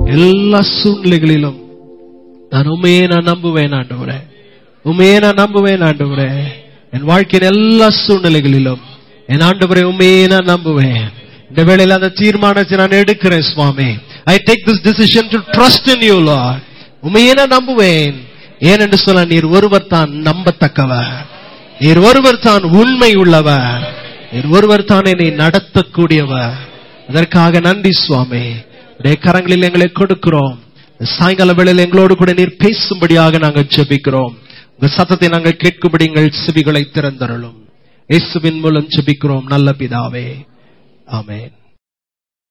எல்லா சூழ்நிலைகளிலும் நான் உண்மையே நான் நம்புவேன் ஆண்டவரே உண்மையே நான் நம்புவேன் ஆண்டவரே என் வாழ்க்கையின் எல்லா சூழ்நிலைகளிலும் என் ஆண்டவரை உண்மையே நான் நம்புவேன் இந்த வேளையில அந்த தீர்மானத்தை நான் எடுக்கிறேன் சுவாமி I take this decision to trust in you lord உண்மையே நான் நம்புவேன் ஏனென்று சொல்ல நீர் ஒருவர் தான் நம்பத்தக்கவர் நீர் ஒருவர் தான் உண்மை உள்ளவர் நீர் ஒருவர் தான் என்னை நடத்தக்கூடியவர் அதற்காக நன்றி சுவாமி உடைய கரங்களில் எங்களை கொடுக்கிறோம் இந்த சாயங்கால வேளையில் எங்களோடு கூட நீர் பேசும்படியாக நாங்கள் ஜெபிக்கிறோம் உங்க சத்தத்தை நாங்கள் கேட்கும்படி எங்கள் செவிகளை திறந்தருளும் இயேசுவின் மூலம் ஜெபிக்கிறோம் நல்ல பிதாவே ஆமென்